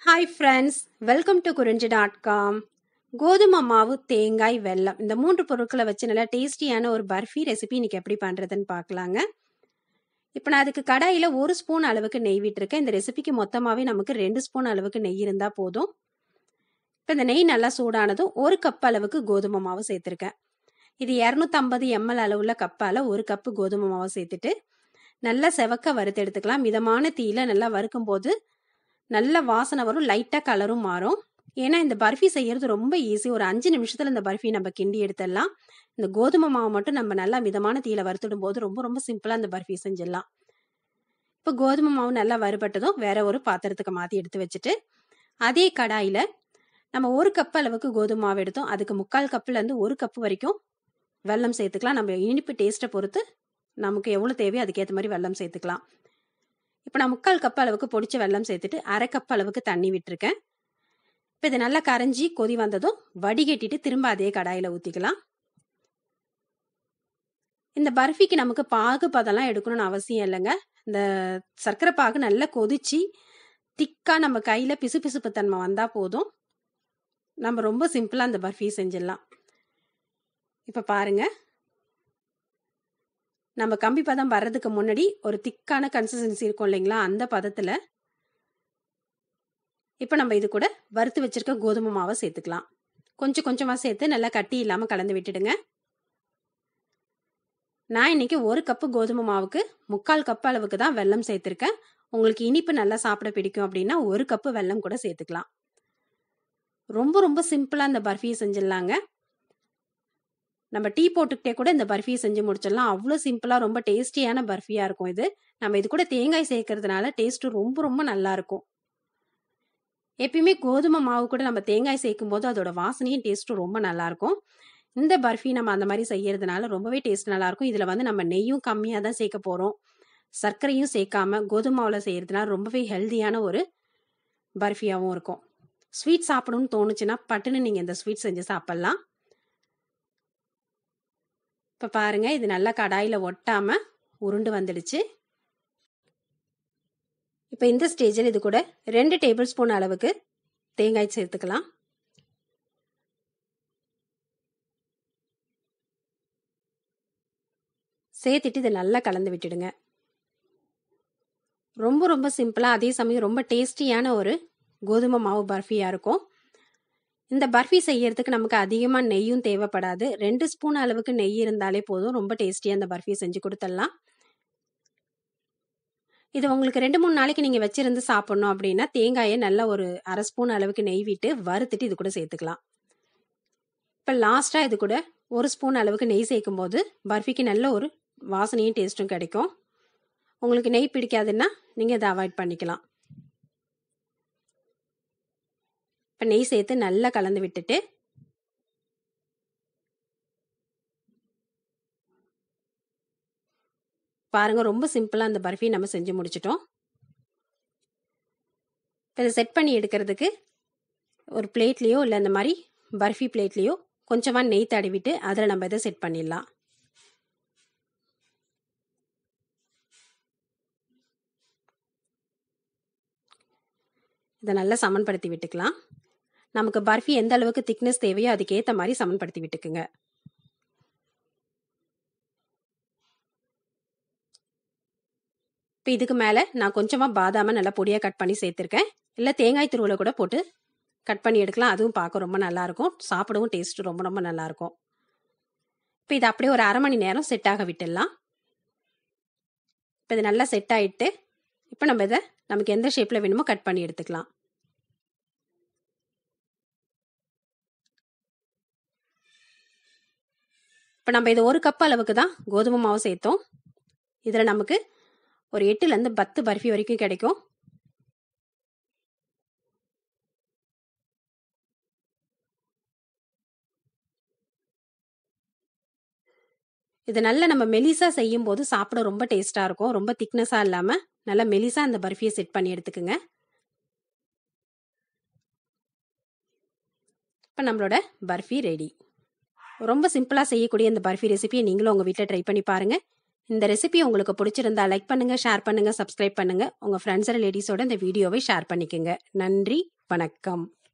hi friends welcome to Kurinji dot com கோதுமை மாவு தேங்காய் வெல்லம் இந்த மூன்று பொருட்களை வச்சு நல்லா டேஸ்டியான ஒரு பர்ஃபி ரெசிபி இன்னைக்கு எப்படி பண்ணுறதுன்னு பார்க்கலாங்க இப்போ நான் அதுக்கு கடாயில் ஒரு ஸ்பூன் அளவுக்கு நெய் விட்டுருக்கேன் இந்த ரெசிபிக்கு மொத்தமாகவே நமக்கு ரெண்டு ஸ்பூன் அளவுக்கு நெய் இருந்தால் போதும் இப்போ இந்த நெய் நல்லா சூடானதும் ஒரு கப் அளவுக்கு கோதுமை மாவு சேர்த்துருக்கேன் இது இரநூத்தம்பது எம்எல் அளவுள்ள கப்பால் ஒரு கப்பு கோதுமை மாவு சேர்த்துட்டு நல்லா செவக்க வறுத்து எடுத்துக்கலாம் மிதமான தீயில நல்லா வறுக்கும் போது நல்ல வாசனை வரும் லைட்டாக கலரும் மாறும் ஏன்னா இந்த பர்ஃபி செய்யறது ரொம்ப ஈஸி ஒரு அஞ்சு நிமிஷத்தில் இந்த பர்ஃபி நம்ம கிண்டி எடுத்துடலாம் இந்த கோதுமை மாவு மட்டும் நம்ம நல்லா மிதமான தீயில வறுத்துடும் போது ரொம்ப ரொம்ப சிம்பிளாக இந்த பர்ஃபி செஞ்சிடலாம் இப்போ கோதுமை மாவு நல்லா வறுபட்டதும் வேற ஒரு பாத்திரத்துக்கு மாற்றி எடுத்து வச்சுட்டு அதே கடாயில் நம்ம ஒரு கப் அளவுக்கு கோதுமை மாவு எடுத்தோம் அதுக்கு முக்கால் கப்புலேருந்து ஒரு கப்பு வரைக்கும் வெல்லம் சேர்த்துக்கலாம் நம்ம இனிப்பு டேஸ்ட்டை பொறுத்து நமக்கு எவ்வளோ தேவையோ அதுக்கேற்ற மாதிரி வெல்லம் சேர்த்துக்கலாம் இப்போ நான் முக்கால் கப் அளவுக்கு பொடிச்ச வெல்லம் சேர்த்துட்டு அரை கப் அளவுக்கு தண்ணி விட்டுருக்கேன் இப்போ இது நல்லா கரைஞ்சி கொதி வந்ததும் வடிகட்டிட்டு திரும்ப அதே கடாயில் ஊற்றிக்கலாம் இந்த பர்ஃபிக்கு நமக்கு பாகு பதம்லாம் எடுக்கணும்னு அவசியம் இல்லைங்க இந்த சர்க்கரை பாகு நல்லா கொதிச்சு திக்காக நம்ம கையில் பிசு பிசுப்பு தன்மை வந்தால் போதும் நம்ம ரொம்ப சிம்பிளாக அந்த பர்ஃபி செஞ்சிடலாம் இப்போ பாருங்க நம்ம கம்பி பதம் வர்றதுக்கு முன்னாடி ஒரு திக்கான கன்சிஸ்டன்சி இருக்கும் இல்லைங்களா அந்த பதத்தில் இப்போ நம்ம இது கூட வறுத்து வச்சிருக்க கோதுமை மாவை சேர்த்துக்கலாம் கொஞ்சம் கொஞ்சமாக சேர்த்து நல்லா கட்டி இல்லாமல் கலந்து விட்டுடுங்க நான் இன்னைக்கு ஒரு கப்பு கோதுமை மாவுக்கு முக்கால் கப் அளவுக்கு தான் வெல்லம் சேர்த்துருக்கேன் உங்களுக்கு இனிப்பு நல்லா சாப்பிட பிடிக்கும் அப்படின்னா ஒரு கப்பு வெல்லம் கூட சேர்த்துக்கலாம் ரொம்ப ரொம்ப சிம்பிளாக இந்த பர்ஃபியை செஞ்சிடலாங்க நம்ம டீ போட்டுக்கிட்டே கூட இந்த பர்ஃபியை செஞ்சு முடிச்சிடலாம் அவ்வளோ சிம்பிளாக ரொம்ப டேஸ்டியான பர்ஃபியாக இருக்கும் இது நம்ம இது கூட தேங்காய் சேர்க்கறதுனால டேஸ்ட்டு ரொம்ப ரொம்ப நல்லா இருக்கும் எப்பயுமே கோதுமை மாவு கூட நம்ம தேங்காய் சேர்க்கும் போது அதோட வாசனையும் டேஸ்ட்டும் ரொம்ப நல்லா இருக்கும் இந்த பர்ஃபி நம்ம அந்த மாதிரி செய்யறதுனால ரொம்பவே டேஸ்ட் நல்லா இருக்கும் இதில் வந்து நம்ம நெய்யும் கம்மியாக தான் சேர்க்க போகிறோம் சர்க்கரையும் சேர்க்காம கோதுமை மாவில் செய்யறதுனால ரொம்பவே ஹெல்த்தியான ஒரு பர்ஃபியாகவும் இருக்கும் ஸ்வீட் சாப்பிடணும்னு தோணுச்சுன்னா பட்டுன்னு நீங்கள் இந்த ஸ்வீட் செஞ்சு சாப்பிட்லாம் இப்போ பாருங்க இது நல்லா கடாயில் ஒட்டாமல் உருண்டு வந்துடுச்சு இப்போ இந்த ஸ்டேஜில் இது கூட ரெண்டு டேபிள் ஸ்பூன் அளவுக்கு தேங்காய் சேர்த்துக்கலாம் சேர்த்துட்டு இதை நல்லா கலந்து விட்டுடுங்க ரொம்ப ரொம்ப சிம்பிளாக அதே சமயம் ரொம்ப டேஸ்டியான ஒரு கோதுமை மாவு பர்ஃபியாக இருக்கும் இந்த பர்ஃபி செய்யறதுக்கு நமக்கு அதிகமாக நெய்யும் தேவைப்படாது ரெண்டு ஸ்பூன் அளவுக்கு நெய் இருந்தாலே போதும் ரொம்ப டேஸ்டியாக அந்த பர்ஃபியை செஞ்சு கொடுத்துடலாம் இது உங்களுக்கு ரெண்டு மூணு நாளைக்கு நீங்கள் வச்சிருந்து சாப்பிட்ணும் அப்படின்னா தேங்காயை நல்லா ஒரு அரை ஸ்பூன் அளவுக்கு நெய் விட்டு வறுத்துட்டு இது கூட சேர்த்துக்கலாம் இப்போ லாஸ்ட்டாக இது கூட ஒரு ஸ்பூன் அளவுக்கு நெய் சேர்க்கும் போது பர்ஃபிக்கு நல்ல ஒரு வாசனையும் டேஸ்ட்டும் கிடைக்கும் உங்களுக்கு நெய் பிடிக்காதுன்னா நீங்கள் இதை அவாய்ட் பண்ணிக்கலாம் இப்போ நெய் சேர்த்து நல்லா கலந்து விட்டுட்டு பாருங்க ரொம்ப சிம்பிளாக அந்த பர்ஃபி நம்ம செஞ்சு முடிச்சிட்டோம் இப்போ இதை செட் பண்ணி எடுக்கிறதுக்கு ஒரு பிளேட்லேயோ இல்லை இந்த மாதிரி பர்ஃபி பிளேட்லேயோ கொஞ்சமாக நெய் தடவிட்டு அதில் நம்ம இதை செட் பண்ணிடலாம் இதை நல்லா சமன்படுத்தி விட்டுக்கலாம் நமக்கு பர்ஃபி எந்த அளவுக்கு திக்னஸ் தேவையோ அதுக்கேற்ற மாதிரி சமன்படுத்தி விட்டுக்குங்க இப்போ இதுக்கு மேலே நான் கொஞ்சமாக பாதாமை நல்லா பொடியாக கட் பண்ணி சேர்த்துருக்கேன் இல்லை தேங்காய் துருவலை கூட போட்டு கட் பண்ணி எடுக்கலாம் அதுவும் பார்க்க ரொம்ப நல்லாயிருக்கும் சாப்பிடவும் டேஸ்ட் ரொம்ப ரொம்ப நல்லாயிருக்கும் இப்போ இது அப்படியே ஒரு அரை மணி நேரம் செட் ஆக விட்டுடலாம் இப்போ இது நல்லா செட் ஆகிட்டு இப்போ நம்ம இதை நமக்கு எந்த ஷேப்பில் வேணுமோ கட் பண்ணி எடுத்துக்கலாம் இப்போ நம்ம இது ஒரு கப் அளவுக்கு தான் கோதுமை மாவு சேர்த்தோம் இதில் நமக்கு ஒரு எட்டுலேருந்து பத்து பர்ஃபி வரைக்கும் கிடைக்கும் இது நல்லா நம்ம மெலிசா செய்யும் போது சாப்பிட ரொம்ப டேஸ்ட்டாக இருக்கும் ரொம்ப திக்னஸாக இல்லாமல் நல்லா மெலிசா அந்த பர்ஃபியை செட் பண்ணி எடுத்துக்குங்க இப்போ நம்மளோட பர்ஃபி ரெடி ரொம்ப சிம்பிளாக செய்யக்கூடிய இந்த பர்ஃபி ரெசிபியை நீங்களும் உங்கள் வீட்டில் ட்ரை பண்ணி பாருங்கள் இந்த ரெசிபி உங்களுக்கு பிடிச்சிருந்தா லைக் பண்ணுங்கள் ஷேர் பண்ணுங்கள் சப்ஸ்கிரைப் பண்ணுங்கள் உங்கள் ஃப்ரெண்ட்ஸ் அண்ட் லேடிஸோட இந்த வீடியோவை ஷேர் பண்ணிக்கோங்க நன்றி வணக்கம்